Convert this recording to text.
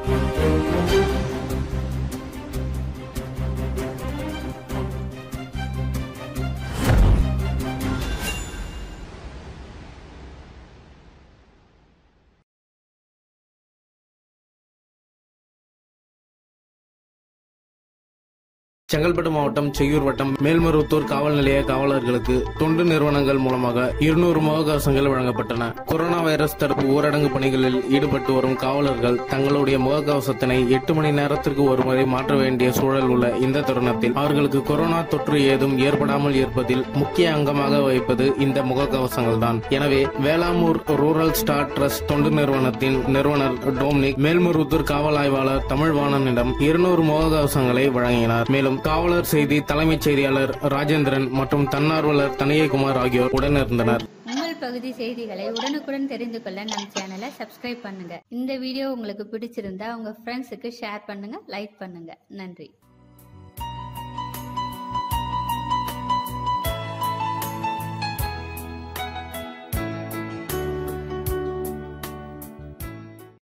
செங்கல்பட்டு மாவட்டம் செய்யூர் வட்டம் மேல்மருவத்தூர் காவல் நிலைய காவலர்களுக்கு தொண்டு நிறுவனங்கள் மூலமாக இருநூறு முகக்கவசங்கள் வழங்கப்பட்டன கொரோனா வைரஸ் தடுப்பு ஊரடங்கு பணிகளில் ஈடுபட்டு வரும் காவலர்கள் தங்களுடைய முகக்கவசத்தினை எட்டு மணி நேரத்திற்கு ஒருமுறை மாற்ற வேண்டிய சூழல் உள்ள இந்த தருணத்தில் அவர்களுக்கு கொரோனா தொற்று ஏதும் ஏற்படாமல் இருப்பதில் முக்கிய அங்கமாக வைப்பது இந்த முகக்கவசங்கள் தான் எனவே வேளாமூர் ரூரல் ஸ்டார் ட்ரஸ்ட் தொண்டு நிறுவனத்தின் நிறுவனர் டோம்னிக் மேல்மருவத்தூர் காவல் ஆய்வாளர் தமிழ்வாணனிடம் இருநூறு முகக்கவசங்களை வழங்கினார் மேலும் காவலர் செய்தி தலைமைச் செய்தியாளர் ராஜேந்திரன் மற்றும் தன்னார்வலர் தனியகுமார் ஆகியோர் உடனிருந்தனர் உங்கள் பகுதி செய்திகளை உடனுக்குடன் தெரிந்து கொள்ள நம் சேனலை சப்ஸ்கிரைப் பண்ணுங்க இந்த வீடியோ உங்களுக்கு பிடிச்சிருந்தா உங்க ஃப்ரெண்ட்ஸுக்கு ஷேர் பண்ணுங்க லைக் பண்ணுங்க நன்றி